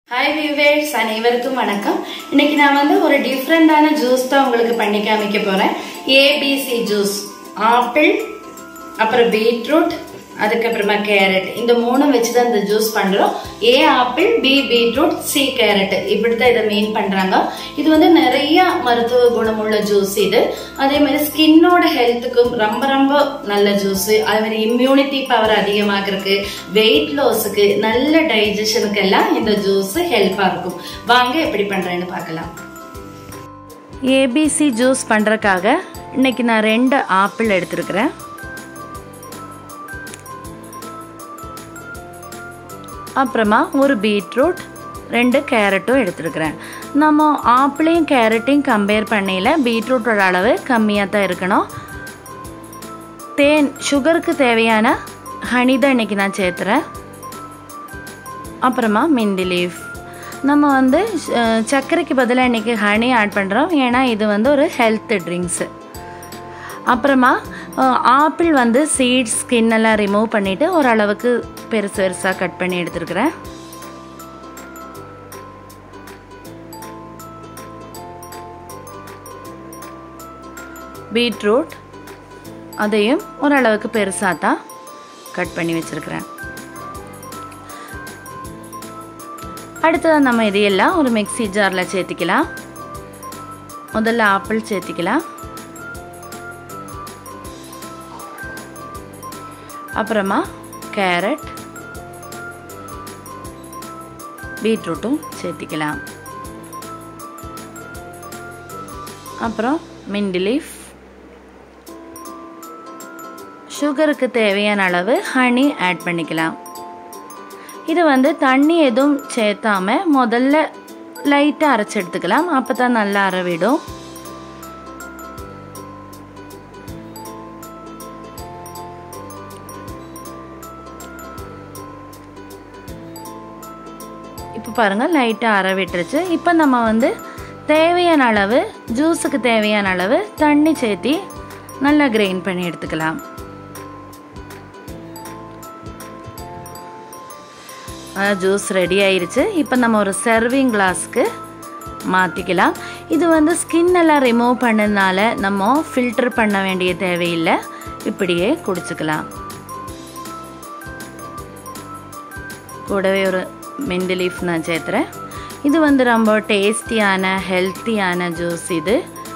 hi வியூவேர்ஸ் அனைவருக்கும் வணக்கம் இன்னைக்கு நான் வந்து ஒரு டிஃப்ரெண்டான ஜூஸ் தான் உங்களுக்கு பண்ணி காமிக்க போறேன் ஏபிசி ஜூஸ் ஆப்பிள் அப்புறம் பீட்ரூட் அதுக்கப்புறமா கேரட் இந்த மூணும் வச்சு தான் இந்த ஜூஸ் பண்றோம் A apple B beetroot C carrot இப்படித்தான் இதை மீன் பண்றாங்க இது வந்து நிறைய மருத்துவ குணமுள்ள ஜூஸ் இது அதே மாதிரி ஸ்கின்னோட ஹெல்த்துக்கும் ரொம்ப ரொம்ப நல்ல ஜூஸ் அதே மாதிரி இம்யூனிட்டி பவர் அதிகமாகிறதுக்கு வெயிட் லாஸுக்கு நல்ல டைஜஷனுக்கு எல்லாம் இந்த ஜூஸ் ஹெல்ப்பா இருக்கும் வாங்க எப்படி பண்றேன்னு பார்க்கலாம் ஏபிசி ஜூஸ் பண்றதுக்காக இன்னைக்கு நான் ரெண்டு ஆப்பிள் எடுத்திருக்கிறேன் அப்புறமா ஒரு பீட்ரூட் ரெண்டு கேரட்டும் எடுத்துருக்கிறேன் நம்ம ஆப்பிளையும் கேரட்டையும் கம்பேர் பண்ணையில் பீட்ரூட்டோட அளவு கம்மியாக தான் இருக்கணும் தேன் சுகருக்கு தேவையான ஹனி தான் இன்றைக்கி நான் சேர்த்துறேன் அப்புறமா மிந்தி லீஃப் நம்ம வந்து அஹ், சர்க்கரைக்கு பதிலாக இன்றைக்கி ஹனி ஆட் பண்ணுறோம் ஏன்னா இது வந்து ஒரு ஹெல்த் ட்ரிங்க்ஸு அப்புறமா அஹ், ஆப்பிள் வந்து சீட்ஸ் ஸ்கின் எல்லாம் ரிமூவ் பண்ணிவிட்டு ஓரளவுக்கு பெருசு பெருசாக கட் பண்ணி எடுத்துருக்கிறேன் பீட்ரூட் அதையும் ஓரளவுக்கு பெருசாக தான் கட் பண்ணி வச்சுருக்கிறேன் அடுத்ததாக நம்ம இதையெல்லாம் ஒரு மிக்ஸி ஜாரில் சேர்த்திக்கலாம் முதல்ல ஆப்பிள் சேர்த்திக்கலாம் அப்புறமா கேரட் பீட்ரூட்டும் சேர்த்திக்கலாம் அப்புறம் மின்டி லீஃப் சுகருக்கு தேவையான அளவு ஹனி ஆட் பண்ணிக்கலாம் இது வந்து தண்ணி எதுவும் சேர்த்தாம முதல்ல லைட்டாக அரைச்சி எடுத்துக்கலாம் அப்போ தான் நல்லா அரைவிடும் இப்போ பாருங்கள் லைட்டாக அரை விட்டுருச்சு இப்போ நம்ம வந்து தேவையான அளவு ஜூஸுக்கு தேவையான அளவு தண்ணி சேர்த்தி நல்லா கிரைண்ட் பண்ணி எடுத்துக்கலாம் ஜூஸ் ரெடி ஆயிருச்சு இப்போ நம்ம ஒரு சர்விங் கிளாஸ்க்கு மாற்றிக்கலாம் இது வந்து ஸ்கின் எல்லாம் ரிமூவ் பண்ணதுனால நம்ம ஃபில்டர் பண்ண வேண்டிய தேவையில்லை இப்படியே குடிச்சுக்கலாம் கூடவே ஒரு மின்ட் லீஃப் நான் சேர்த்துறேன் இது வந்து ரொம்ப டேஸ்டியான ஹெல்த்தியான ஜூஸ் இது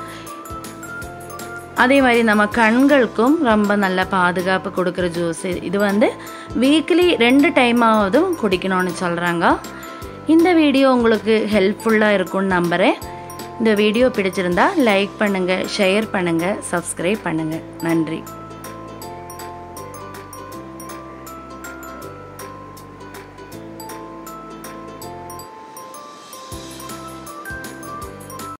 அதே மாதிரி நம்ம கண்களுக்கும் ரொம்ப நல்ல பாதுகாப்பு கொடுக்குற ஜூஸ் இது வந்து வீக்லி ரெண்டு டைமாவதும் குடிக்கணும்னு சொல்கிறாங்க இந்த வீடியோ உங்களுக்கு ஹெல்ப்ஃபுல்லாக இருக்கும்னு நம்புகிறேன் இந்த வீடியோ பிடிச்சிருந்தா லைக் பண்ணுங்கள் ஷேர் பண்ணுங்கள் சப்ஸ்கிரைப் பண்ணுங்கள் நன்றி